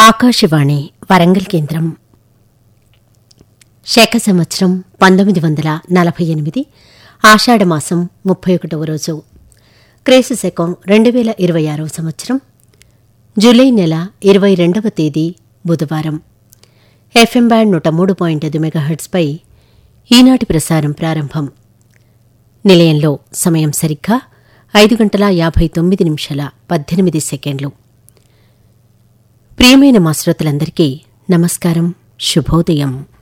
ఆకాశవాణి వరంగల్ కేంద్రం శక సంవత్సరం పంతొమ్మిది వందల నలభై ఎనిమిది ఆషాఢమాసం ముప్పై ఒకటవ రోజు క్రేసు శకం రెండు వేల ఇరవై ఆరవ సంవత్సరం జూలై నెల ఇరవై రెండవ తేదీ బుధవారం ఎఫ్ఎం బ్యాండ్ నూట మూడు పాయింట్ ఐదు మెగాహెర్ట్స్పై ఈనాటి ప్రసారం ప్రారంభం నిలయంలో సమయం సరిగ్గా ఐదు గంటల యాభై తొమ్మిది నిమిషాల పద్దెనిమిది సెకండ్లు ప్రియమైన మా శ్రోతలందరికీ నమస్కారం శుభోదయం